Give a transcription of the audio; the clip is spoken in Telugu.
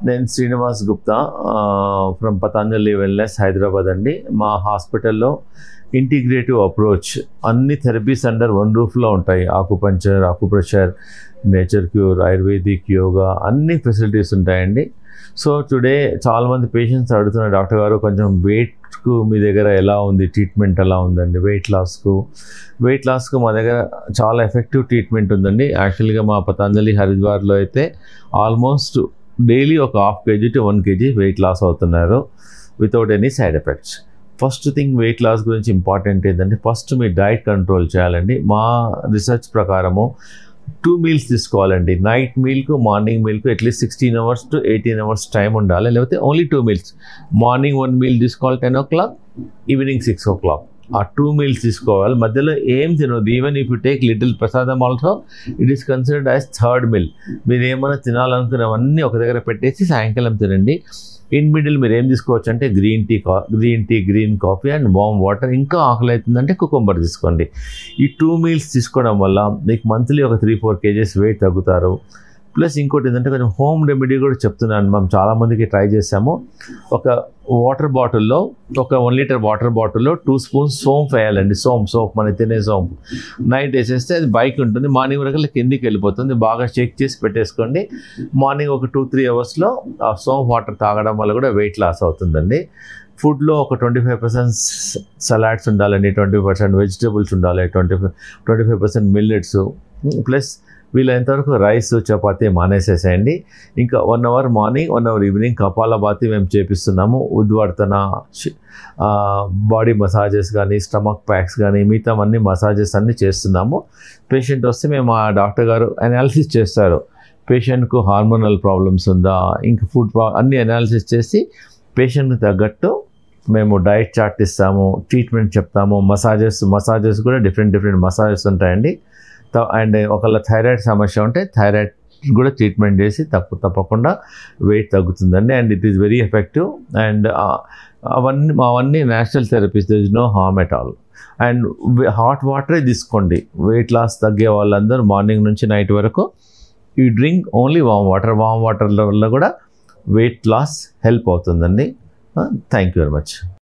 నేను శ్రీనివాస్ గుప్తా ఫ్రమ్ పతంజలి వెల్నెస్ హైదరాబాద్ అండి మా హాస్పిటల్లో ఇంటిగ్రేటివ్ అప్రోచ్ అన్ని థెరపీస్ అండర్ వన్ రూఫ్లో ఉంటాయి acupuncture acupressure nature cure ayurvedic yoga అన్ని ఫెసిలిటీస్ ఉంటాయండి సో టుడే చాలామంది పేషెంట్స్ అడుగుతున్నారు డాక్టర్ గారు కొంచెం వెయిట్కు మీ దగ్గర ఎలా ఉంది ట్రీట్మెంట్ ఎలా ఉందండి వెయిట్ లాస్కు వెయిట్ లాస్కు మా దగ్గర చాలా ఎఫెక్టివ్ ట్రీట్మెంట్ ఉందండి యాక్చువల్గా మా పతంజలి హరిద్వార్లో అయితే ఆల్మోస్ట్ డైలీ ఒక half KG to one KG weight loss అవుతున్నారు without any side effects first thing weight loss గురించి ఇంపార్టెంట్ ఏంటంటే ఫస్ట్ మీ డైట్ కంట్రోల్ చేయాలండి మా రీసెర్చ్ ప్రకారము టూ మీల్స్ తీసుకోవాలండి నైట్ మీల్కు మార్నింగ్ మీల్కు at least sixteen hours to eighteen hours time ఉండాలి లేకపోతే only two meals morning one meal తీసుకోవాలి ten o'clock evening six o'clock ఆ టూ మీల్స్ తీసుకోవాలి మధ్యలో ఏం తినవద్దు even if you take little prasadam also it is considered as third meal మీరు ఏమైనా తినాలనుకున్నవన్నీ ఒక దగ్గర పెట్టేసి సాయంకాలం తినండి ఇన్ మిడిల్ మీరు ఏం తీసుకోవచ్చు అంటే గ్రీన్ టీ కా green tea green coffee and warm water ఇంకా ఆకలి అవుతుందంటే కుకుంబర్ తీసుకోండి ఈ టూ మీల్స్ తీసుకోవడం వల్ల మీకు మంత్లీ ఒక త్రీ ఫోర్ కేజెస్ వెయిట్ తగ్గుతారు ప్లస్ ఇంకోటి ఏంటంటే కొంచెం హోమ్ రెమెడీ కూడా చెప్తున్నాను మనం చాలామందికి ట్రై చేసాము ఒక వాటర్ బాటిల్లో ఒక వన్ లీటర్ వాటర్ బాటిల్లో టూ స్పూన్స్ సోంపు వేయాలండి సోంపు సోప్ మనం తినే సోంపు నైట్ వేసేస్తే అది బైక్ ఉంటుంది మార్నింగ్ వరకు కిందికి వెళ్ళిపోతుంది బాగా షేక్ చేసి పెట్టేసుకోండి మార్నింగ్ ఒక టూ త్రీ అవర్స్లో ఆ సోంపు వాటర్ తాగడం వల్ల కూడా వెయిట్ లాస్ అవుతుందండి ఫుడ్లో ఒక ట్వంటీ ఫైవ్ పర్సెంట్ సలాడ్స్ ఉండాలండి ట్వంటీ పర్సెంట్ వెజిటేబుల్స్ ఉండాలి twenty five twenty five percent millets plus వీలైనంతవరకు రైస్ చపాతీ మానేసేసేయండి ఇంకా one hour morning one hour evening kapalbhati మేము చేపిస్తున్నాము ఉద్వర్తన బాడీ మసాజెస్ కానీ స్టమక్ ప్యాక్స్ కానీ మిగతా అన్ని మసాజెస్ అన్నీ చేస్తున్నాము పేషెంట్ వస్తే మేము ఆ డాక్టర్ గారు అనాలిసిస్ చేస్తారు పేషెంట్కు హార్మోనల్ ప్రాబ్లమ్స్ ఉందా ఇంకా ఫుడ్ ప్రా అన్ని అనాలిసిస్ చేసి పేషెంట్కి తగ్గట్టు మేము డైట్ చార్ట్ ఇస్తాము ట్రీట్మెంట్ చెప్తాము మసాజెస్ మసాజెస్ కూడా డిఫరెంట్ డిఫరెంట్ మసాజెస్ ఉంటాయండి అండ్ ఒకళ్ళ థైరాయిడ్ సమస్య ఉంటే థైరాయిడ్ కూడా ట్రీట్మెంట్ చేసి తప్పు తప్పకుండా వెయిట్ తగ్గుతుందండి and it is very effective and అవన్నీ అవన్నీ natural therapies there is no harm at all and hot వాటరే తీసుకోండి వెయిట్ లాస్ తగ్గే వాళ్ళందరూ మార్నింగ్ నుంచి నైట్ వరకు ఈ drink only warm water warm water వల్ల కూడా వెయిట్ లాస్ హెల్ప్ అవుతుందండి థ్యాంక్ యూ వెరీ మచ్